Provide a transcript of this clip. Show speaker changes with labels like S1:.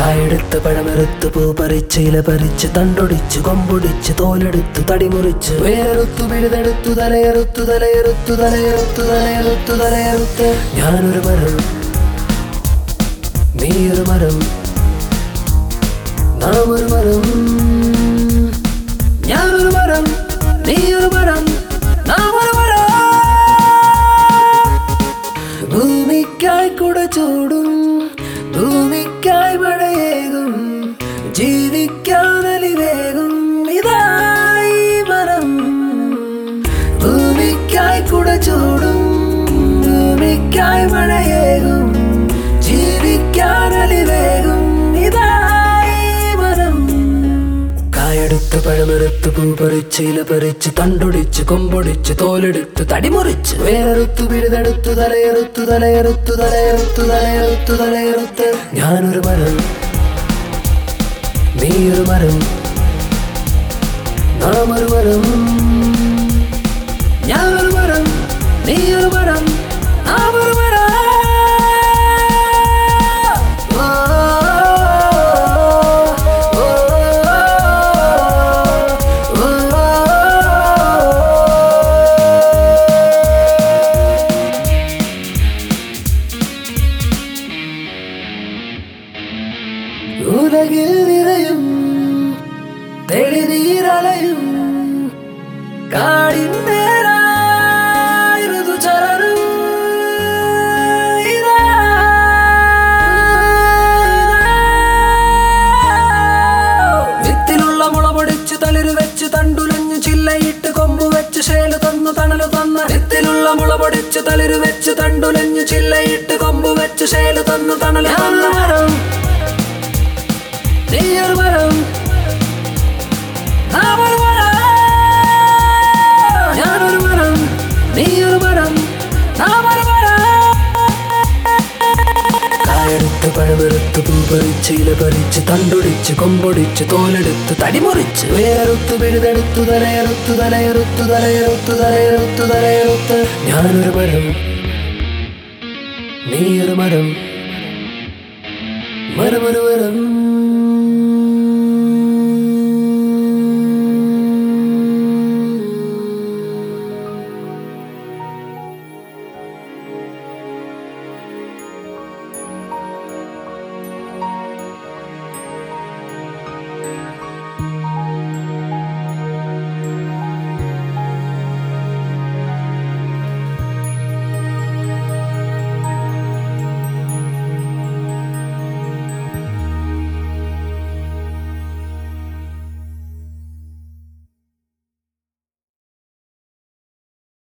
S1: കായെടുത്ത് പഴമെടുത്ത് പൂ പറിച്ച് ഇല പറിച്ച് തണ്ടൊടിച്ച് കൊമ്പൊടിച്ച് തോലെടുത്ത് തടിമുറിച്ച് വേറെടുത്തു പിഴുതെടുത്തു തലയെറുത്തു തലയെറുത്തു തലയെറുത്തു തലയെറുത്തു തലയെറുത്ത് ഞാനൊരു മരം നീയൊരു മരം നാം ഒരു മരം ഞാനൊരു മരം നീയൊരു മരം നാം ഒരു മരം ഭൂമിക്കായി കുട ചൂടും ഭൂമിക്കായി മഴയേകും ജീവിക്കാൻ അലിവേകും ഇതായി മരം ഭൂമിക്കായി കുട ചൂടും ഭൂമിക്കായി മഴയേകും ജീവിക്കാൻ അലിവേകും ഇതായി മരം കായെടുത്ത് പഴമെടുത്ത് പൂ പറിച്ച് ഇല പറിച്ച് തണ്ടൊടിച്ച് കൊമ്പൊടിച്ച് തോലെടുത്ത് തടിമുറിച്ച് വേറെടുത്തു പിഴുതെടുത്തു തലയെറുത്തു തലയെറുത്തു തലയെറുത്തു തലയെറുത്തു തലയെറുത്ത് ഞാനൊരു മരം നീയൊരു മരം നാം ഒരു മരം ഞാനൊരു മരം നീയൊരു മരം നാം ഒരു മരം ഓ, ഓ, ഓ, ഓ. ഉലകിൽ നിറയും തെളിനീരലയും കാടിൻ മേലായി ഋതുചരണം ഇതാ, വിത്തിലുള്ള മുള പൊടിച്ച് തളിര് വെച്ച് തണ്ടുലഞ്ഞ് ചില്ലയിട്ട് കൊമ്പ് വെച്ച് ശേല് തന്നു തണല് തന്ന വിത്തിലുള്ള മുള പൊടിച്ച് തളിര് വെച്ച് തണ്ടുലഞ്ഞ് ചില്ലയിട്ട് കൊമ്പ് വെച്ച് ശേല് തന്നു തണല് തന്ന മരം നീയൊരു മരം നാം ഒരു മരം ഞാനൊരു മരം നീയൊരു മരം നാം ഒരു മരം കായെടുത്ത് പഴമെടുത്ത് പൂ പറിച്ച് ഇല പറിച്ച് തണ്ടൊടിച്ച് കൊമ്പൊടിച്ച് തോലെടുത്ത് തടിമുറിച്ച് വേറെടുത്ത് പിഴുതെടുത്തു തലയെറുത്തു തലയെറുത്തു തലയെറുത്തു തലയെറുത്തു തലയെറുത്ത് ഞാനൊരു മരം നീയൊരു മരം മരമൊരു മരം